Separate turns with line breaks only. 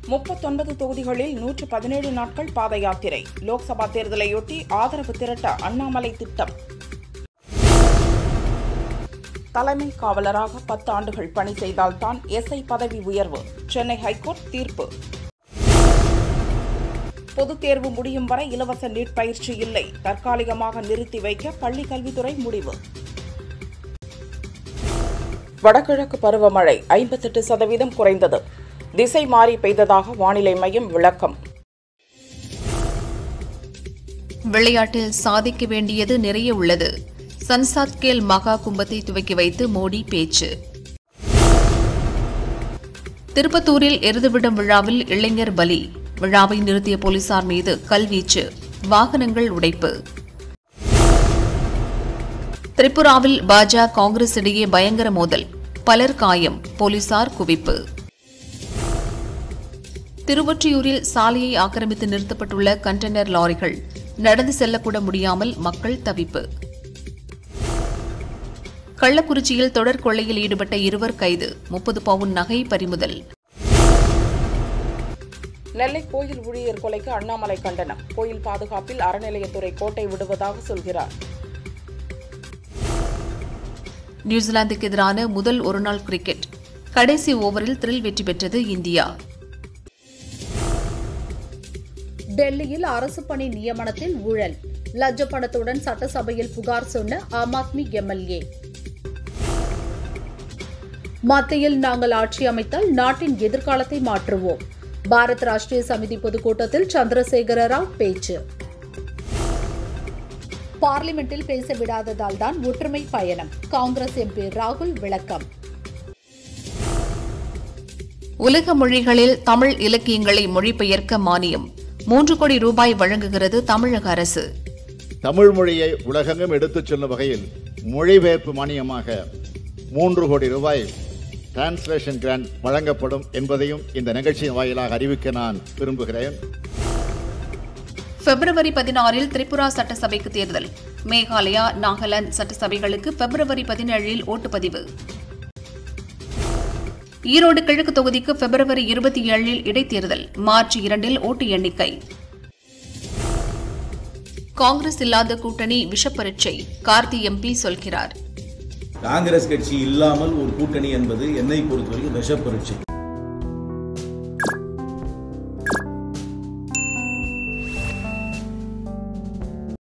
முப்பத்தொன்பது தொகுதிகளில் நூற்று பதினேழு நாட்கள் பாத யாத்திரை லோக்சபா தேர்தலையொட்டி ஆதரவு திரட்ட அண்ணாமலை திட்டம் தலைமை காவலராக பத்து ஆண்டுகள் பணி செய்தால்தான் எஸ்ஐ பதவி உயர்வு சென்னை ஹைகோர்ட் தீர்ப்பு பொதுத் தேர்வு முடியும் வரை இலவச நீட் பயிற்சி இல்லை தற்காலிகமாக நிறுத்தி வைக்க பள்ளிக் கல்வித்துறை முடிவு வடகிழக்கு பருவமழை ஐம்பத்தெட்டு சதவீதம் குறைந்தது திசை மாறி பெய்ததாக வானிலை மையம் விளக்கம்
விளையாட்டில் சாதிக்க வேண்டியது நிறைய உள்ளது சன்சாத் கேல் மகா கும்பத்தை துவக்கி வைத்து மோடி பேச்சு திருப்பத்தூரில் எருதுவிடும் விழாவில் இளைஞர் பலி விழாவை நிறுத்திய போலீசார் மீது கல்வீச்சு வாகனங்கள் உடைப்பு திரிபுராவில் பாஜக காங்கிரஸ் இடையே பயங்கர மோதல் பலர் காயம் போலீசார் குவிப்பு திருவொற்றியூரில் சாலையை ஆக்கிரமித்து நிறுத்தப்பட்டுள்ள கண்டெய்னர் லாரிகள் நடந்து செல்லக்கூட முடியாமல் மக்கள் தவிப்பு கள்ளக்குறிச்சியில் தொடர் கொள்ளையில் ஈடுபட்ட இருவர் கைது முப்பது பவுன் நகை பறிமுதல்
நெல்லை கோயில் ஊழியர் கொலைக்கு அண்ணாமலை கண்டனம் கோயில் பாதுகாப்பில் அறநிலையத்துறை கோட்டை விடுவதாக சொல்கிறார்
நியூசிலாந்துக்கு எதிரான முதல் ஒருநாள் கிரிக்கெட் கடைசி ஓவரில் த்ரில் வெற்றி பெற்றது இந்தியா
டெல்லியில் அரசு பணி நியமனத்தில் ஊழல் லஞ்ச பணத்துடன் சட்டசபையில் புகார் சொன்ன ஆம் ஆத்மி எம்எல்ஏ மத்தியில் நாங்கள் ஆட்சி அமைத்தால் நாட்டின் எதிர்காலத்தை மாற்றுவோம் பாரத் ராஷ்டிரிய சமிதி பொதுக்கூட்டத்தில் சந்திரசேகர ராவ் பேச்சு பார்லிமெண்டில் பேச விடாததால் தான் ஒற்றுமை பயணம் காங்கிரஸ் எம்பி ராகுல் விளக்கம்
உலக மொழிகளில் தமிழ் இலக்கியங்களை மொழிபெயர்க்க மானியம் மூன்று கோடி ரூபாய் வழங்குகிறது தமிழக அரசு
தமிழ் மொழியை உலகெங்கும் எடுத்துச் செல்லும் வகையில் மொழிபெயர்ப்பு மானியமாக மூன்று கோடி ரூபாய் டிரான்ஸ்லேஷன் கிராண்ட் வழங்கப்படும் என்பதையும் இந்த நிகழ்ச்சியின் வாயிலாக அறிவிக்க நான் விரும்புகிறேன்
பிப்ரவரி பதினாறில் திரிபுரா சட்டசபைக்கு தேர்தல் மேகாலயா நாகாலாந்து சட்டசபைகளுக்கு பிப்ரவரி பதினேழில் ஓட்டுப்பதிவு ஈரோடு கிழக்கு தொகுதிக்கு பிப்ரவரி இருபத்தி ஏழில் இடைத்தேர்தல் மார்ச் இரண்டில் ஓட்டு எண்ணிக்கை காங்கிரஸ் இல்லாத கூட்டணி விஷப்பரீட்சை கார்த்தி எம்பி சொல்கிறார்
காங்கிரஸ் கட்சி இல்லாமல் ஒரு கூட்டணி என்பது என்னை பொறுத்தவரைக்கும் விஷப்பரீட்சை